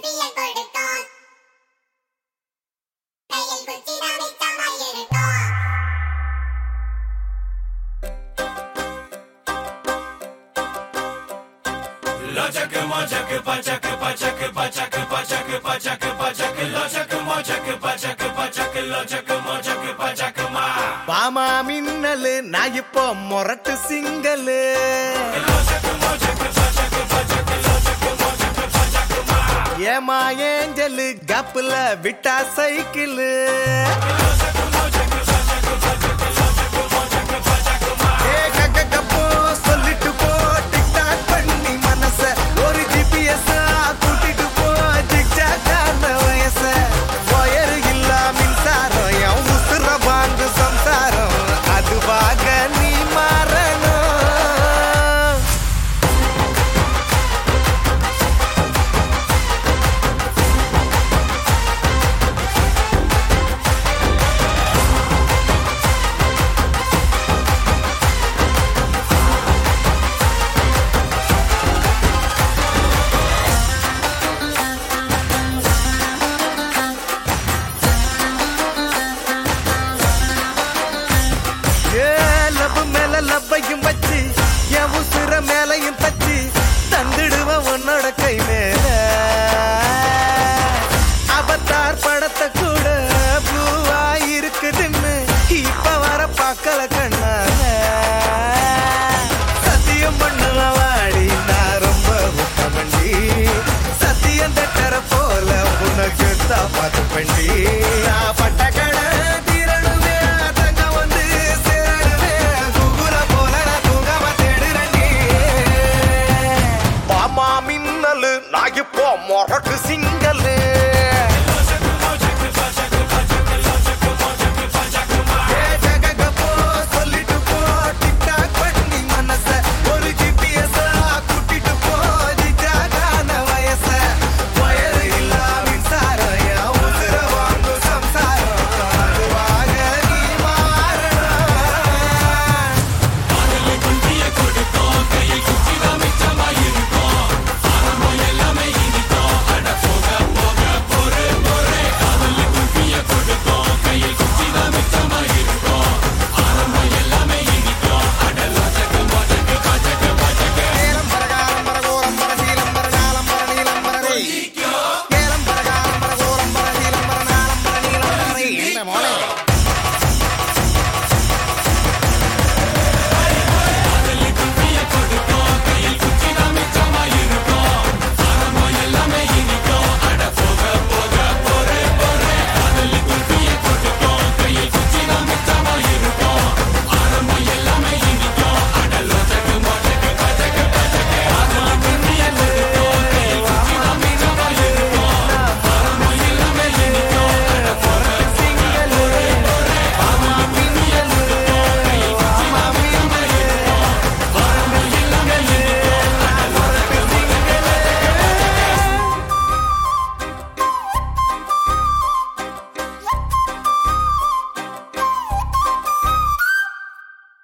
செல்வியை கொடுத்தோம் கையில் குச்சி நமித்தமாய் இருந்தோம் Locak mocak pacak pacak pacak pacak pacak pacak locak mocak pacak pacak locak mocak pacak ma Bama மின்னலு நான் இப்போ மொரட்டு single locak mocak pacak pacak locak mocak pacak ma ஏமா angel கப்புல விட்டா சைக்கிளு ஏ கக்க கப்போ சொல்லிட்டு போ டிக்டாக் பண்ணி மனச ஒரு ஜிபிஎஸ் கூட்டிட்டு போ ஜிக்ஜாக்கான வயச ஒயரு இல்ல மின்சாரம் என் உசுர வாங்கு சம்சாரம் அதுவாக நீ மாறணும் ஏ லவ் மேல லவ்வையும் வச்சு என் உசுர மேலையும் தச்சு தந்துடுவ உன்னோட கை மேல அவத்தார் படத்தை கூட ப்ளூவா இருக்குதுன்னு இப்ப வர பார்க்கல கண்ணால சத்தியம் பண்ணுவ வாடி நான் ரொம்ப உத்தமண்டி சத்தியம் தட்டற போல உனக்கு தான் பார்த்து பண்ணி நான் பட்ட கடை தீரணுமே தங்க வந்து சேரணுமே குகுல போல நான் தூங்காம தேடுறேன் பாமா மின்னலு நான் இப்போ மொரட்டு சிங்க